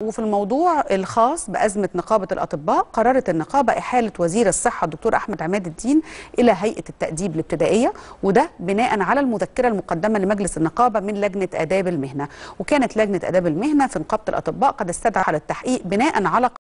وفي الموضوع الخاص بأزمة نقابة الأطباء قررت النقابة إحالة وزير الصحة الدكتور أحمد عماد الدين إلى هيئة التأديب الابتدائية وده بناء على المذكرة المقدمة لمجلس النقابة من لجنة آداب المهنة وكانت لجنة آداب المهنة في نقابة الأطباء قد استدعى على التحقيق بناء على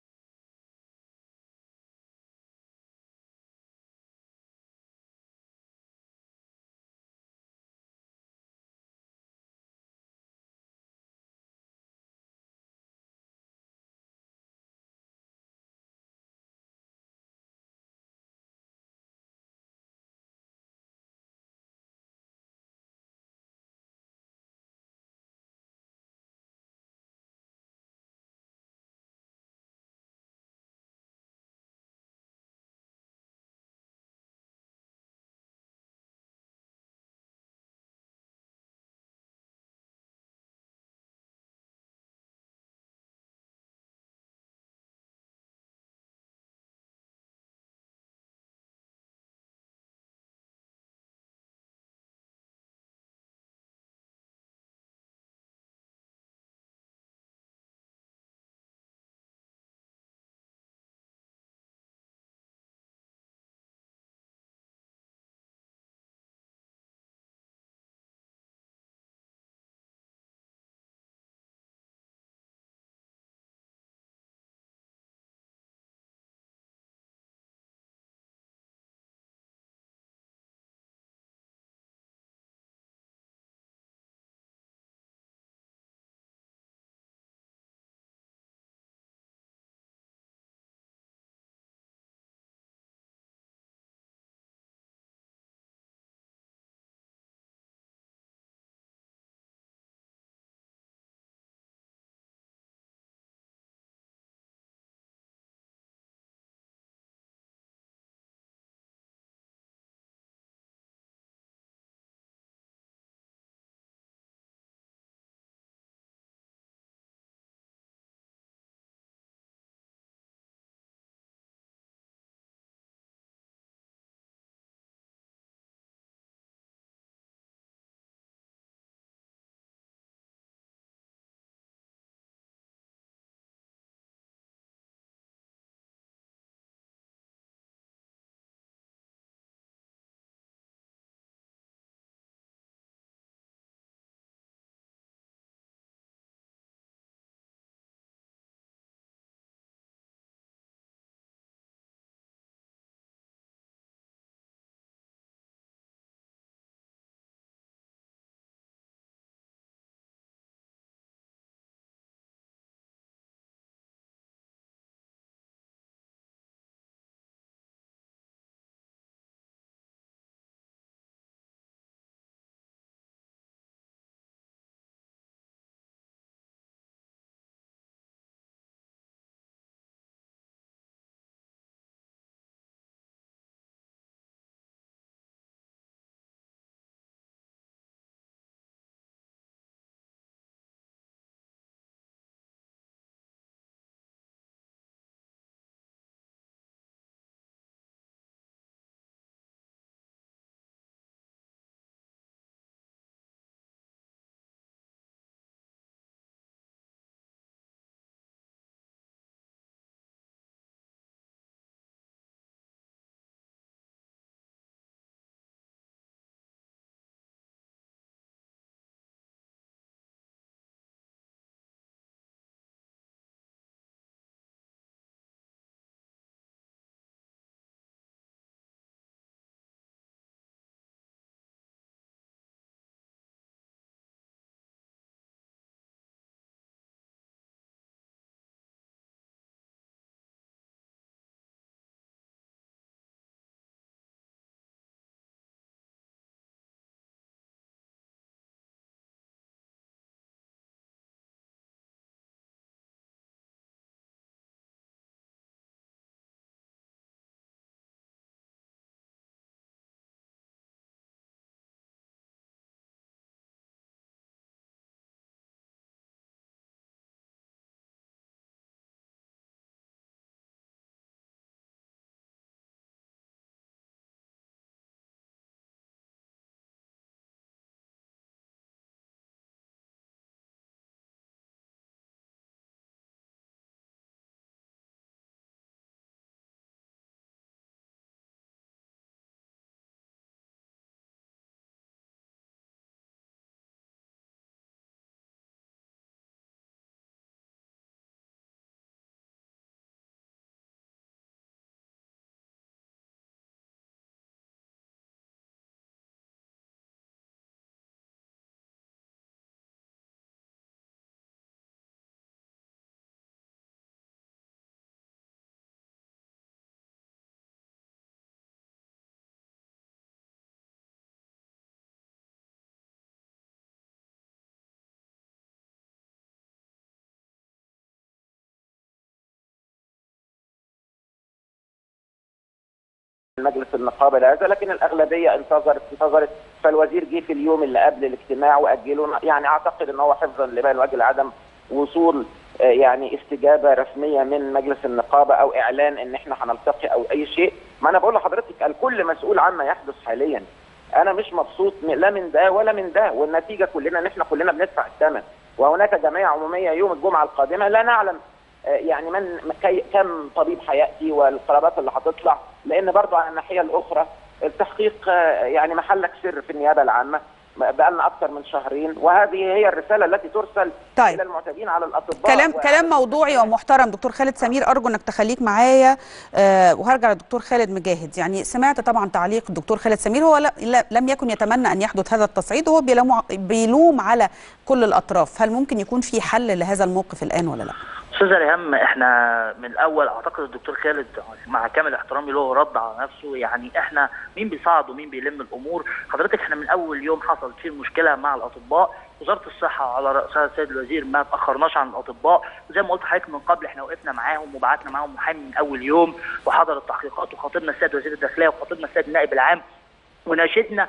مجلس النقابه لهذا لكن الاغلبيه انتظرت انتظرت فالوزير جه في اليوم اللي قبل الاجتماع واجلونا يعني اعتقد ان هو حفظا لبال وجه عدم وصول آه، يعني استجابه رسميه من مجلس النقابه او اعلان ان احنا هنلتقي او اي شيء ما انا بقول لحضرتك الكل مسؤول عما يحدث حاليا انا مش مبسوط م- لا من ده ولا من ده والنتيجه كلنا ان احنا كلنا بندفع الثمن وهناك جمعيه عموميه يوم الجمعه القادمه لا نعلم آه، يعني من كي كم طبيب هياتي والقرارات اللي هتطلع لان برضو على الناحيه الاخرى التحقيق آه، يعني محلك سر في النيابه العامه بقى لنا اكثر من شهرين وهذه هي الرساله التي ترسل طيب. الى المعتدين على الاطباء كلام و- كلام موضوعي ومحترم دكتور خالد سمير ارجو انك تخليك معايا آه وهرجع للدكتور خالد مجاهد يعني سمعت طبعا تعليق الدكتور خالد سمير هو لا لا- لم يكن يتمنى ان يحدث هذا التصعيد هو بيلوم بيلوم على كل الاطراف هل ممكن يكون في حل لهذا الموقف الان ولا لا استاذ ريهام احنا من الاول اعتقد الدكتور خالد مع كامل احترامي له رد على نفسه يعني احنا مين بيصعد ومين بيلم الامور حضرتك احنا من اول يوم حصلت فيه المشكله مع الاطباء وزاره الصحه على راسها السيد الوزير ما تاخرناش عن الاطباء وزي ما قلت لحضرتك من قبل احنا وقفنا معاهم وبعتنا معاهم محامي من اول يوم وحضر التحقيقات وخاطبنا السيد وزير الداخليه وخاطبنا السيد النائب العام وناشدنا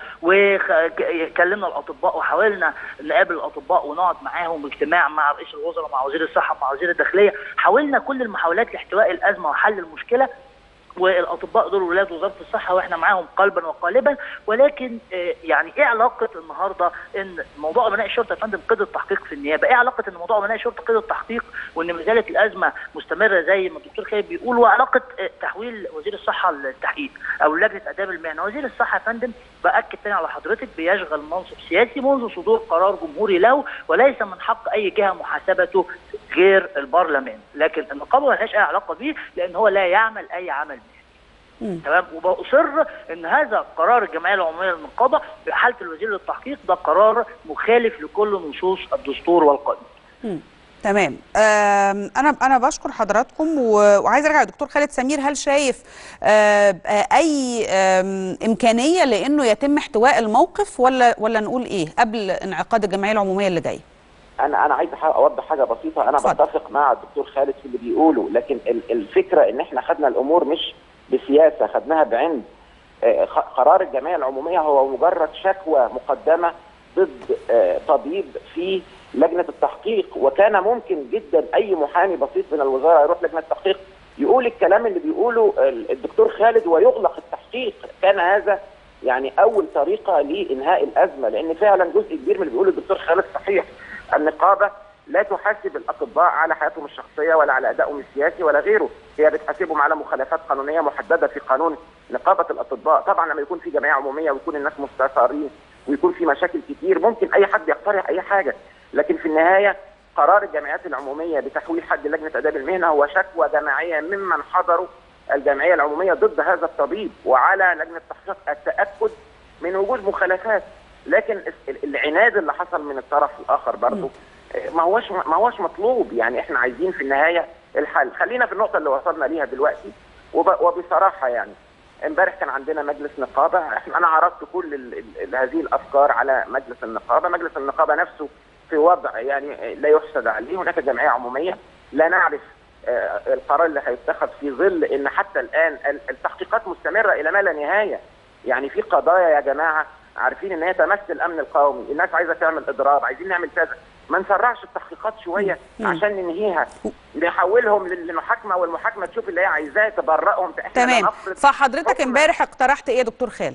وكلمنا الاطباء وحاولنا نقابل الاطباء ونقعد معاهم اجتماع مع رئيس الوزراء مع وزير الصحه مع وزير الداخليه حاولنا كل المحاولات لاحتواء الازمه وحل المشكله والاطباء دول ولاد وزاره الصحه واحنا معاهم قلبا وقالبا ولكن آه، يعني ايه علاقه النهارده ان موضوع امناء الشرطه يا فندم قيد التحقيق في النيابه؟ ايه علاقه ان موضوع امناء الشرطه قيد التحقيق وان ما زالت الازمه مستمره زي ما الدكتور خالد بيقول وعلاقه آه، تحويل وزير الصحه للتحقيق او لجنه اداب المهنه، وزير الصحه يا فندم باكد تاني على حضرتك بيشغل منصب سياسي منذ صدور قرار جمهوري له وليس من حق اي جهه محاسبته غير البرلمان، لكن النقابه ما لهاش اي علاقه بيه لان هو لا يعمل اي عمل مم. تمام وبأصر ان هذا قرار الجمعيه العموميه للنقابه بحاله الوزير للتحقيق ده قرار مخالف لكل نصوص الدستور والقانون. مم. تمام آم، انا انا بشكر حضراتكم و- وعايز ارجع للدكتور خالد سمير هل شايف آه، آه، اي آم، امكانيه لانه يتم احتواء الموقف ولا ولا نقول ايه قبل انعقاد الجمعيه العموميه اللي جايه انا انا عايز أح- اوضح حاجه بسيطه انا اتفضل. بتفق مع الدكتور خالد في اللي بيقوله لكن ال- الفكره ان احنا خدنا الامور مش بسياسه خدناها بعند آه، خ- قرار الجمعيه العموميه هو مجرد شكوى مقدمه ضد آه، طبيب في لجنه التحقيق وكان ممكن جدا اي محامي بسيط من الوزاره يروح لجنه التحقيق يقول الكلام اللي بيقوله ال- الدكتور خالد ويغلق التحقيق كان هذا يعني اول طريقه لانهاء الازمه لان فعلا جزء كبير من اللي بيقوله الدكتور خالد صحيح النقابه لا تحاسب الاطباء على حياتهم الشخصيه ولا على ادائهم السياسي ولا غيره، هي بتحاسبهم على مخالفات قانونيه محدده في قانون نقابه الاطباء، طبعا لما يكون في جمعيه عموميه ويكون الناس مستثارين ويكون في مشاكل كتير ممكن اي حد يقترح اي حاجه، لكن في النهايه قرار الجمعيات العموميه بتحويل حد لجنه اداب المهنه هو شكوى جماعيه ممن حضروا الجمعيه العموميه ضد هذا الطبيب وعلى لجنه التحقيق التاكد من وجود مخالفات لكن ال- العناد اللي حصل من الطرف الاخر برضه ما هوش ما هوش مطلوب يعني احنا عايزين في النهايه الحل خلينا في النقطه اللي وصلنا ليها دلوقتي وب- وبصراحه يعني امبارح كان عندنا مجلس نقابه احنا انا عرضت كل ال ال هذه الافكار على مجلس النقابه مجلس النقابه نفسه في وضع يعني لا يحسد عليه هناك جمعيه عموميه لا نعرف آه، القرار اللي هيتخذ في ظل ان حتى الان ال- التحقيقات مستمره الى ما لا نهايه يعني في قضايا يا جماعه عارفين ان هي تمس الامن القومي الناس عايزه تعمل اضراب عايزين نعمل كذا ما نسرعش التحقيقات شويه مم. عشان ننهيها نحولهم لل- للمحاكمه والمحاكمه تشوف اللي هي عايزاه تبرئهم احنا لا تمام نفرض فحضرتك حكم. امبارح اقترحت ايه يا دكتور خالد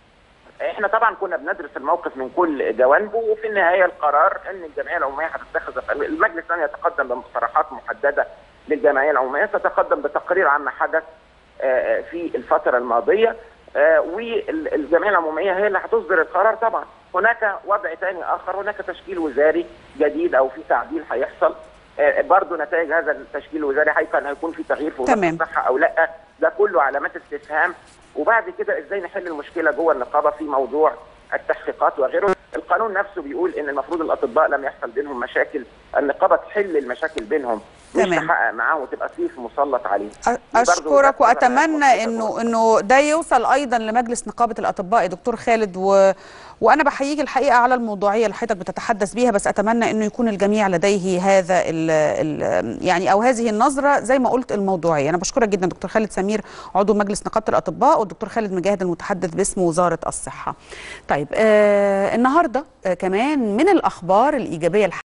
احنا طبعا كنا بندرس الموقف من كل جوانبه وفي النهايه القرار ان الجمعيه العموميه هتتخذ المجلس لن يتقدم بمقترحات محدده للجمعيه العموميه ستقدم بتقرير عما حدث آه، في الفتره الماضيه آه، والجمعيه العموميه هي اللي هتصدر القرار طبعا هناك وضع ثاني اخر هناك تشكيل وزاري جديد او في تعديل هيحصل آه، برضه نتائج هذا التشكيل الوزاري هي كان هيكون في تغيير في وزاره تمام. الصحه او لا ده كله علامات استفهام وبعد كده ازاي نحل المشكله جوه النقابه في موضوع التحقيقات وغيره القانون نفسه بيقول ان المفروض الاطباء لم يحصل بينهم مشاكل النقابه تحل المشاكل بينهم مش تمام. تحقق معاهم وتبقى سيف مسلط عليهم أ- دي برضو اشكرك وجهة نظر واتمنى هتوصل انه انه ده يوصل ايضا لمجلس نقابه الاطباء يا دكتور خالد و... وانا بحييك الحقيقه على الموضوعيه اللي حضرتك بتتحدث بيها بس اتمنى انه يكون الجميع لديه هذا ال... ال... يعني او هذه النظره زي ما قلت الموضوعيه انا بشكرك جدا دكتور خالد سمير عضو مجلس نقابه الاطباء والدكتور خالد مجاهد المتحدث باسم وزاره الصحه طيب آه النهارده آه كمان من الاخبار الايجابيه